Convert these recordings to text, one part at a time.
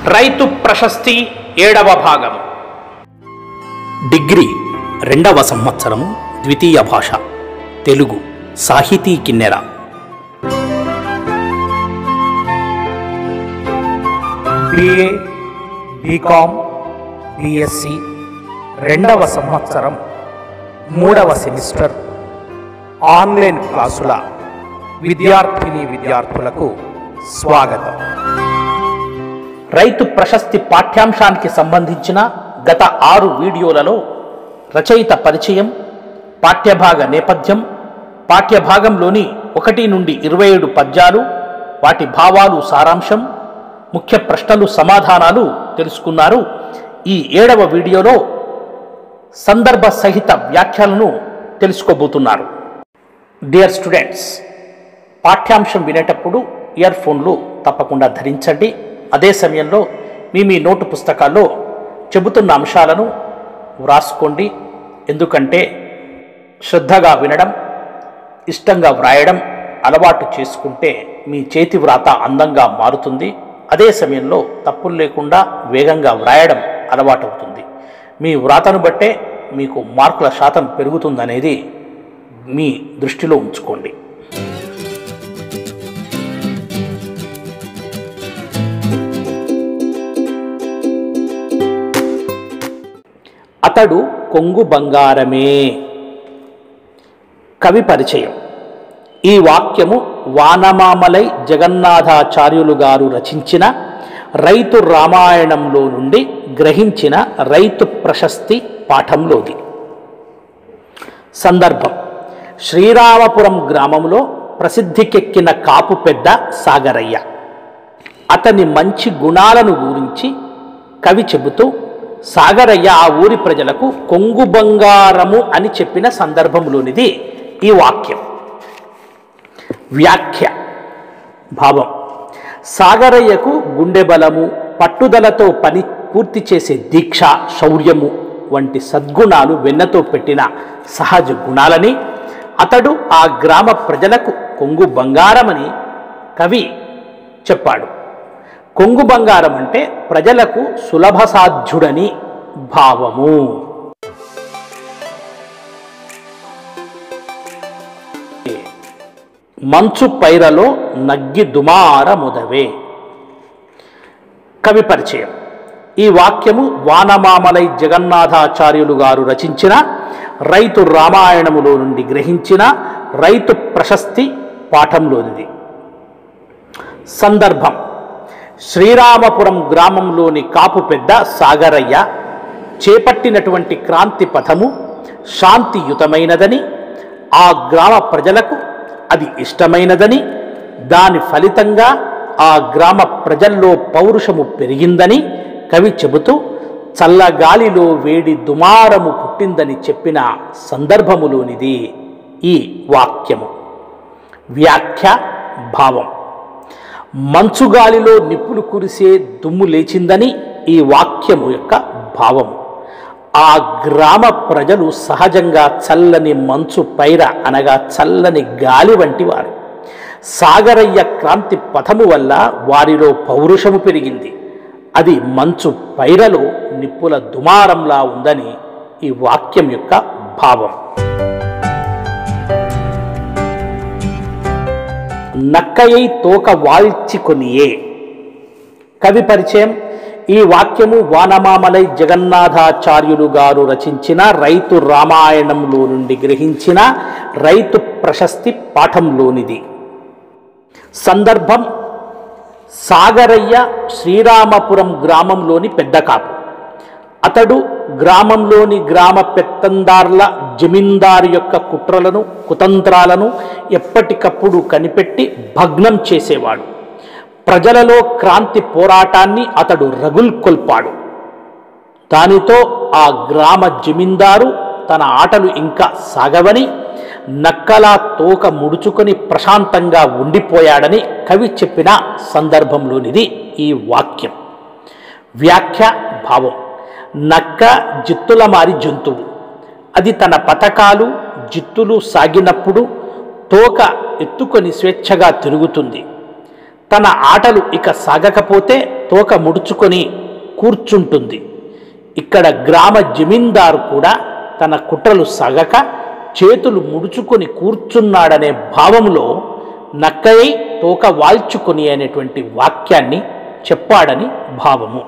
రైతు ప్రశస్తి ఏడవ భాగం డిగ్రీ రెండవ సంవత్సరం ద్వితీయ భాష తెలుగు సాహితీ కిన్నెర బిఏ బీకామ్ బిఎస్సి రెండవ సంవత్సరం మూడవ సెమిస్టర్ ఆన్లైన్ క్లాసుల విద్యార్థిని విద్యార్థులకు స్వాగతం రైతు ప్రశస్తి పాఠ్యాంశానికి సంబంధించిన గత ఆరు వీడియోలలో రచయిత పరిచయం పాఠ్యభాగ నేపథ్యం పాఠ్యభాగంలోని ఒకటి నుండి ఇరవై ఏడు పద్యాలు వాటి భావాలు సారాంశం ముఖ్య ప్రశ్నలు సమాధానాలు తెలుసుకున్నారు ఈ ఏడవ వీడియోలో సందర్భ సహిత వ్యాఖ్యలను తెలుసుకోబోతున్నారు డియర్ స్టూడెంట్స్ పాఠ్యాంశం వినేటప్పుడు ఇయర్ ఫోన్లు తప్పకుండా ధరించండి అదే సమయంలో మీ మీ నోటు పుస్తకాల్లో చెబుతున్న అంశాలను వ్రాసుకోండి ఎందుకంటే శ్రద్ధగా వినడం ఇష్టంగా వ్రాయడం అలవాటు చేసుకుంటే మీ చేతి వ్రాత అందంగా మారుతుంది అదే సమయంలో తప్పులు లేకుండా వేగంగా వ్రాయడం అలవాటవుతుంది మీ వ్రాతను బట్టే మీకు మార్కుల శాతం పెరుగుతుందనేది మీ దృష్టిలో ఉంచుకోండి అతడు కొంగు బంగారమే కవి పరిచయం ఈ వాక్యము వానమామలై జగన్నాథాచార్యులు గారు రచించిన రైతు రామాయణంలో నుండి గ్రహించిన రైతు ప్రశస్తి పాఠంలోది సందర్భం శ్రీరామపురం గ్రామంలో ప్రసిద్ధికెక్కిన కాపు పెద్ద సాగరయ్య అతని మంచి గుణాలను గురించి కవి చెబుతూ సాగరయ్య ఆ ఊరి ప్రజలకు కొంగు బంగారము అని చెప్పిన సందర్భంలోనిది ఈ వాక్యం వ్యాఖ్య భావం సాగరయ్యకు గుండె బలము పట్టుదలతో పని పూర్తి చేసే దీక్ష శౌర్యము వంటి సద్గుణాలు వెన్నతో పెట్టిన సహజ గుణాలని అతడు ఆ గ్రామ ప్రజలకు కొంగు బంగారమని కవి చెప్పాడు కొంగు బంగారం అంటే ప్రజలకు సులభ సాధ్యుడని భావము మంచు పైరలో నగ్గి దుమార ముదవే కవి పరిచయం ఈ వాక్యము వానమామలై జగన్నాథాచార్యులు గారు రచించిన రైతు రామాయణములో నుండి గ్రహించిన రైతు ప్రశస్తి పాఠంలోనిది సందర్భం శ్రీరామపురం గ్రామంలోని కాపు పెద్ద సాగరయ్య చేపట్టినటువంటి క్రాంతి పథము శాంతియుతమైనదని ఆ గ్రామ ప్రజలకు అది ఇష్టమైనదని దాని ఫలితంగా ఆ గ్రామ ప్రజల్లో పౌరుషము పెరిగిందని కవి చెబుతూ చల్లగాలిలో వేడి దుమారము పుట్టిందని చెప్పిన సందర్భములోనిది ఈ వాక్యము వ్యాఖ్య భావం మంచుగాలిలో నిప్పులు కురిసే దుమ్ము లేచిందని ఈ వాక్యము యొక్క భావము ఆ గ్రామ ప్రజలు సహజంగా చల్లని మంచు పైర అనగా చల్లని గాలి వంటి వారు సాగరయ్య క్రాంతి పథము వల్ల వారిలో పౌరుషము పెరిగింది అది మంచు పైరలో నిప్పుల దుమారంలా ఉందని ఈ వాక్యం యొక్క భావం నక్కయై తోక వాల్చికొనియే కవి పరిచయం ఈ వాక్యము వానమామలై జగన్నాథాచార్యులు గారు రచించిన రైతు రామాయణంలో నుండి గ్రహించిన రైతు ప్రశస్తి పాఠంలోనిది సందర్భం సాగరయ్య శ్రీరామపురం గ్రామంలోని పెద్ద కాపు అతడు గ్రామంలోని గ్రామ పెత్తందార్ల జమీందారు యొక్క కుట్రలను కుతంత్రాలను ఎప్పటికప్పుడు కనిపెట్టి భగ్నం చేసేవాడు ప్రజలలో క్రాంతి పోరాటాన్ని అతడు రగుల్కొల్పాడు దానితో ఆ గ్రామ జమీందారు తన ఆటలు ఇంకా సాగవని నక్కలా తోక ముడుచుకొని ప్రశాంతంగా ఉండిపోయాడని కవి చెప్పిన సందర్భంలోనిది ఈ వాక్యం వ్యాఖ్య భావం నక్క జిత్తుల మారి జంతువు అది తన పథకాలు జిత్తులు సాగినప్పుడు తోక ఎత్తుకొని స్వేచ్ఛగా తిరుగుతుంది తన ఆటలు ఇక సాగకపోతే తోక ముడుచుకొని కూర్చుంటుంది ఇక్కడ గ్రామ జమీందారు కూడా తన కుట్రలు సాగక చేతులు ముడుచుకొని కూర్చున్నాడనే భావంలో నక్కయ్య తోక వాల్చుకొని అనేటువంటి వాక్యాన్ని చెప్పాడని భావము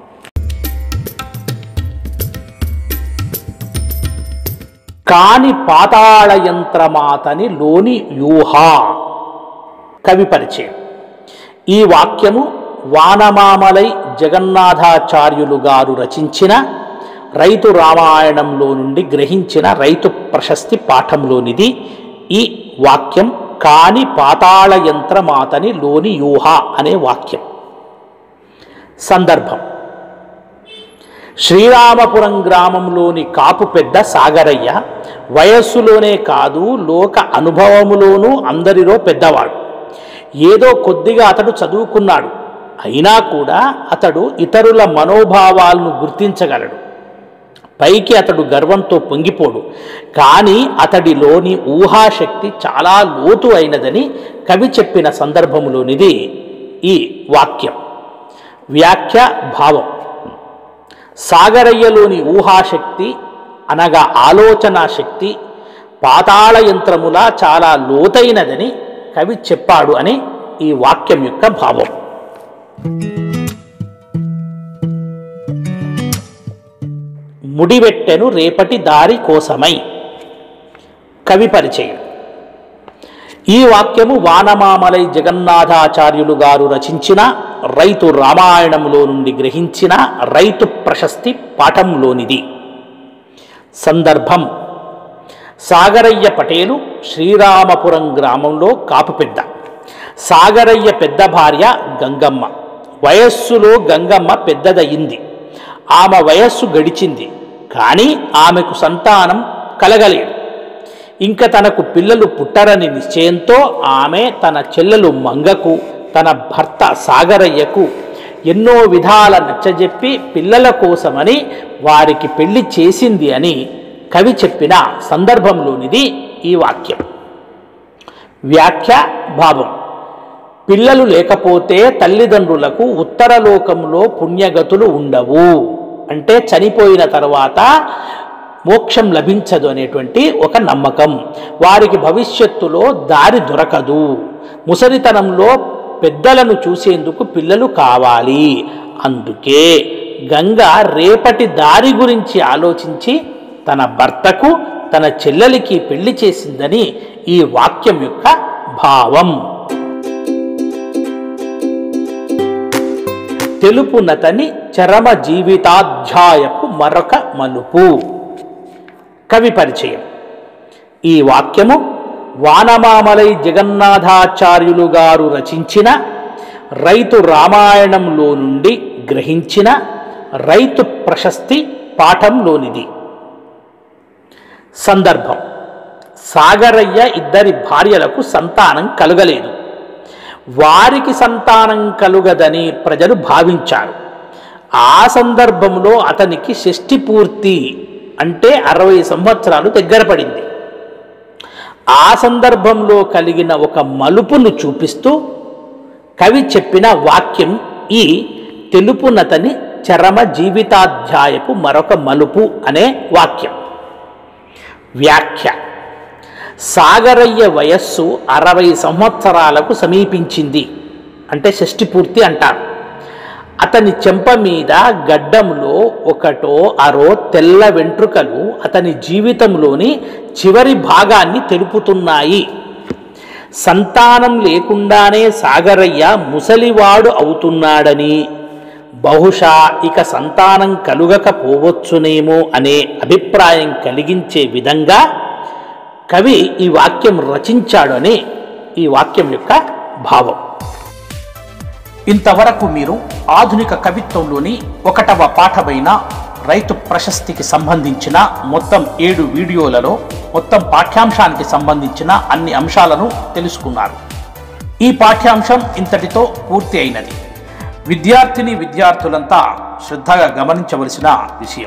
కాని పాతాళ యంత్రమాతని లోని యూహ కవి పరిచయం ఈ వాక్యము వానమామలై జగన్నాథాచార్యులు గారు రచించిన రైతు రామాయణంలో నుండి గ్రహించిన రైతు ప్రశస్తి పాఠంలోనిది ఈ వాక్యం కాని పాతాళ యంత్రమాతని లోని యూహ అనే వాక్యం సందర్భం శ్రీరామపురం గ్రామంలోని కాపు పెద్ద సాగరయ్య వయస్సులోనే కాదు లోక అనుభవములోనూ అందరిలో పెద్దవాడు ఏదో కొద్దిగా అతడు చదువుకున్నాడు అయినా కూడా అతడు ఇతరుల మనోభావాలను గుర్తించగలడు పైకి అతడు గర్వంతో పొంగిపోడు కానీ అతడిలోని ఊహాశక్తి చాలా లోతు అయినదని కవి చెప్పిన సందర్భంలోనిది ఈ వాక్యం వ్యాఖ్య భావం సాగరయ్యలోని ఊహాశక్తి అనగా ఆలోచనా శక్తి పాతాళ యంత్రములా చాలా లోతైనదని కవి చెప్పాడు అని ఈ వాక్యం యొక్క భావం ముడివెట్టెను రేపటి దారి కోసమై కవి పరిచయం ఈ వాక్యము వానమామలై జగన్నాథాచార్యులు గారు రచించిన రైతు రామాయణంలో నుండి గ్రహించిన రైతు ప్రశస్తి పాఠంలోనిది సందర్భం సాగరయ్య పటేలు శ్రీరామపురం గ్రామంలో కాపు పెద్ద సాగరయ్య పెద్ద భార్య గంగమ్మ వయస్సులో గంగమ్మ పెద్దదయింది ఆమె వయస్సు గడిచింది కానీ ఆమెకు సంతానం కలగలేదు ఇంకా తనకు పిల్లలు పుట్టరని నిశ్చయంతో ఆమె తన చెల్లెలు మంగకు తన భర్త సాగరయ్యకు ఎన్నో విధాల నచ్చజెప్పి పిల్లల కోసమని వారికి పెళ్లి చేసింది అని కవి చెప్పిన సందర్భంలోనిది ఈ వాక్యం వ్యాఖ్య భావం పిల్లలు లేకపోతే తల్లిదండ్రులకు ఉత్తరలోకంలో పుణ్యగతులు ఉండవు అంటే చనిపోయిన తర్వాత మోక్షం లభించదు అనేటువంటి ఒక నమ్మకం వారికి భవిష్యత్తులో దారి దొరకదు ముసలితనంలో పెద్దలను చూసేందుకు పిల్లలు కావాలి అందుకే గంగ రేపటి దారి గురించి ఆలోచించి తన భర్తకు తన చెల్లెలికి పెళ్లి చేసిందని ఈ వాక్యం యొక్క భావం తెలుపునతని చరమ జీవితాధ్యాయపు మరొక మలుపు కవి పరిచయం ఈ వాక్యము వానమామలై జగన్నాథాచార్యులు గారు రచించిన రైతు రామాయణంలో నుండి గ్రహించిన రైతు ప్రశస్తి పాఠంలోనిది సందర్భం సాగరయ్య ఇద్దరి భార్యలకు సంతానం కలుగలేదు వారికి సంతానం కలుగదని ప్రజలు భావించారు ఆ సందర్భంలో అతనికి షష్ఠి పూర్తి అంటే అరవై సంవత్సరాలు దగ్గర పడింది ఆ సందర్భంలో కలిగిన ఒక మలుపును చూపిస్తూ కవి చెప్పిన వాక్యం ఈ తెలుపునతని చరమ జీవితాధ్యాయపు మరొక మలుపు అనే వాక్యం వ్యాఖ్య సాగరయ్య వయస్సు అరవై సంవత్సరాలకు సమీపించింది అంటే షష్ఠి పూర్తి అంటారు అతని చెంప మీద గడ్డంలో ఒకటో అరో తెల్ల వెంట్రుకలు అతని జీవితంలోని చివరి భాగాన్ని తెలుపుతున్నాయి సంతానం లేకుండానే సాగరయ్య ముసలివాడు అవుతున్నాడని బహుశా ఇక సంతానం కలుగకపోవచ్చునేమో అనే అభిప్రాయం కలిగించే విధంగా కవి ఈ వాక్యం రచించాడు అని ఈ వాక్యం యొక్క భావం ఇంతవరకు మీరు ఆధునిక కవిత్వంలోని ఒకటవ పాఠమైన రైతు ప్రశస్తికి సంబంధించిన మొత్తం ఏడు వీడియోలలో మొత్తం పాఠ్యాంశానికి సంబంధించిన అన్ని అంశాలను తెలుసుకున్నారు ఈ పాఠ్యాంశం ఇంతటితో పూర్తి అయినది విద్యార్థిని విద్యార్థులంతా శ్రద్ధగా గమనించవలసిన విషయం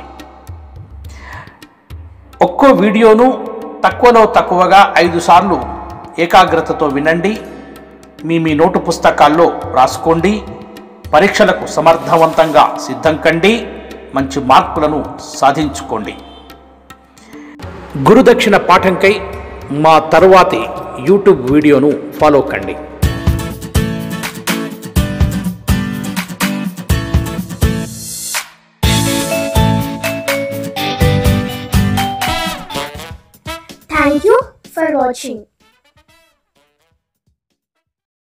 ఒక్కో వీడియోను తక్కువలో తక్కువగా ఐదు సార్లు ఏకాగ్రతతో వినండి మీ మీ నోటు పుస్తకాల్లో రాసుకోండి పరీక్షలకు సమర్థవంతంగా సిద్ధం కండి మంచి మార్కులను సాధించుకోండి గురుదక్షిణ పాఠంకై మా తరువాతి యూట్యూబ్ వీడియోను ఫాలో కండి Thank you for watching.